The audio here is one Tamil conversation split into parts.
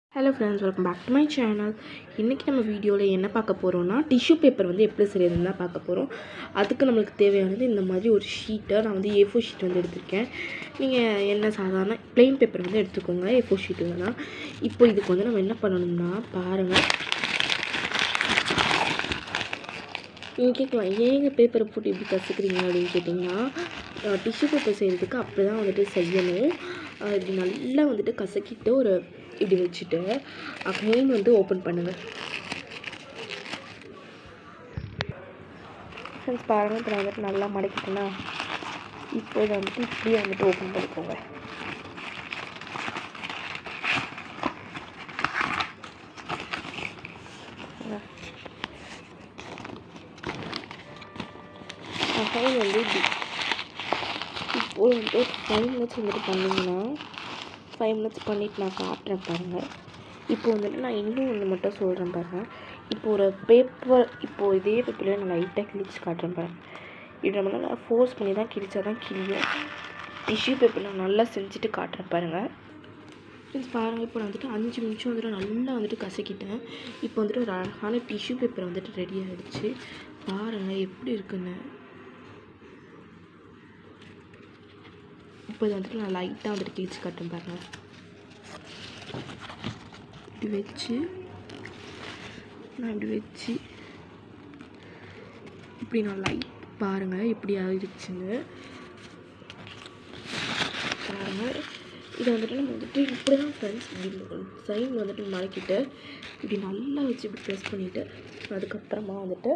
hello friends welcome back to my channel இன்றைக்கி நம்ம வீடியோவில் என்ன பார்க்க போகிறோம்னா டிஷ்யூ பேப்பர் வந்து எப்படி செய்யறதுன்னு தான் பார்க்க போகிறோம் அதுக்கு நம்மளுக்கு தேவையானது இந்த மாதிரி ஒரு ஷீட்டை நான் வந்து ஏ ஃபோர் ஷீட் வந்து எடுத்திருக்கேன் நீங்கள் என்ன சாதாரண plain பேப்பர் வந்து எடுத்துக்கோங்க ஏ ஃபோர் ஷீட் தான் இப்போ இதுக்கு வந்து நம்ம என்ன பண்ணணும்னா பாருங்கள் நீங்கள் கேட்கலாம் ஏங்க பேப்பரை போட்டு இப்படி கற்றுக்குறீங்க அப்படின்னு கேட்டிங்கன்னா டிஷ்யூ பேப்பர் செய்கிறதுக்கு அப்படி தான் வந்துட்டு செய்யணும் அஹ் இப்படி நல்லா வந்துட்டு கசக்கிட்டு ஒரு இப்படி வச்சுட்டு அகைன் வந்து ஓப்பன் பண்ணுங்கள் ஃப்ரெண்ட்ஸ் பாருங்கள் இப்போ நான் வந்துட்டு நல்லா மடக்கிட்டேன்னா இப்போ இதை வந்துட்டு இப்படியே வந்துட்டு ஓப்பன் பண்ணிக்கோங்க அகைன் வந்து இப்படி இப்போ வந்துட்டு ஒரு ஃபைவ் மினிட்ஸ் வந்துட்டு பண்ணிங்கன்னா ஃபைவ் மினிட்ஸ் பண்ணிவிட்டு நான் காட்டுறேன் பாருங்கள் இப்போ வந்துட்டு நான் இன்னும் ஒன்று மட்டும் சொல்கிறேன் பாருங்கள் இப்போ ஒரு பேப்பர் இப்போது இதே பேப்பரில் நான் லைட்டாக கிழிச்சு காட்டுறேன் பாருங்கள் இது நம்ம நல்லா ஃபோர்ஸ் பண்ணி தான் கிழிச்சா தான் கிழியும் டிஷ்யூ பேப்பர் நான் நல்லா செஞ்சுட்டு காட்டுறேன் பாருங்கள் ஃப்ரெண்ட்ஸ் பாருங்கள் இப்போ நான் வந்துட்டு அஞ்சு நிமிஷம் வந்துட்டு நல்லா வந்துட்டு கசக்கிட்டேன் இப்போ வந்துட்டு ஒரு அழகான டிஷ்யூ பேப்பர் வந்துட்டு ரெடி ஆகிடுச்சு பாருங்கள் எப்படி இருக்குன்னு இப்போ இதை வந்துட்டு நான் லைட்டாக வந்துட்டு கிழிச்சு காட்டுறேன் பாருங்கள் இப்படி வச்சு நான் இப்படி வச்சு இப்படி நான் லைட் பாருங்கள் இப்படி ஆயிடுச்சுன்னு பாருங்கள் இதை வந்துட்டு நம்ம வந்துட்டு இப்படி தான் ஃப்ரெண்ட்ஸ் இப்படி சைன் வந்துட்டு மடக்கிட்டு இப்படி நல்லா வச்சு இப்படி ப்ரெஸ் பண்ணிவிட்டு அதுக்கப்புறமா வந்துட்டு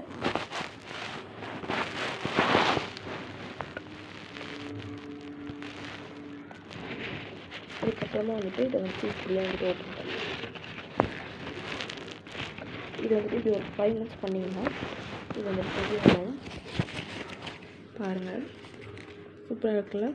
அதுக்கப்புறமா வந்துட்டு இதை வந்துட்டு இப்படியே வந்துட்டு ஓப்பன் பண்ணணும் இது வந்துட்டு இப்படி ஒரு ஃபைவ் மினிட்ஸ் பண்ணிங்கன்னா இது வந்துட்டு ரெடி ஆகும் பாருங்கள் சூப்பராக இருக்குல்ல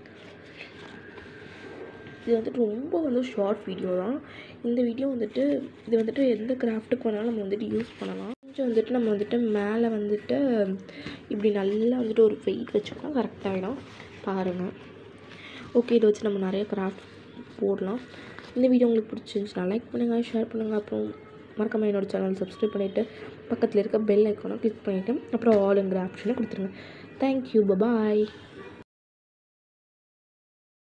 இது வந்துட்டு ரொம்ப வந்து ஷார்ட் வீடியோ தான் இந்த வீடியோ வந்துட்டு இது வந்துட்டு எந்த கிராஃப்ட்டுக்கு வேணாலும் நம்ம வந்துட்டு யூஸ் பண்ணலாம் கொஞ்சம் வந்துட்டு நம்ம வந்துட்டு மேலே வந்துட்டு இப்படி நல்லா வந்துட்டு ஒரு வெயிட் வச்சோம்னா கரெக்டாகிடும் பாருங்கள் ஓகே இதை வச்சு நம்ம நிறைய கிராஃப்ட் போடலாம் இந்த வீடியோ உங்களுக்கு பிடிச்சிருந்துச்சுன்னா லைக் பண்ணுங்கள் ஷேர் பண்ணுங்கள் அப்புறம் மறக்காம என்னோட சேனல் சப்ஸ்கிரைப் பண்ணிவிட்டு பக்கத்தில் இருக்க பெல் ஐக்கானை கிளிக் பண்ணிவிட்டு அப்புறம் ஆளுங்கிற ஆப்ஷனை கொடுத்துருங்க தேங்க்யூ பபாய்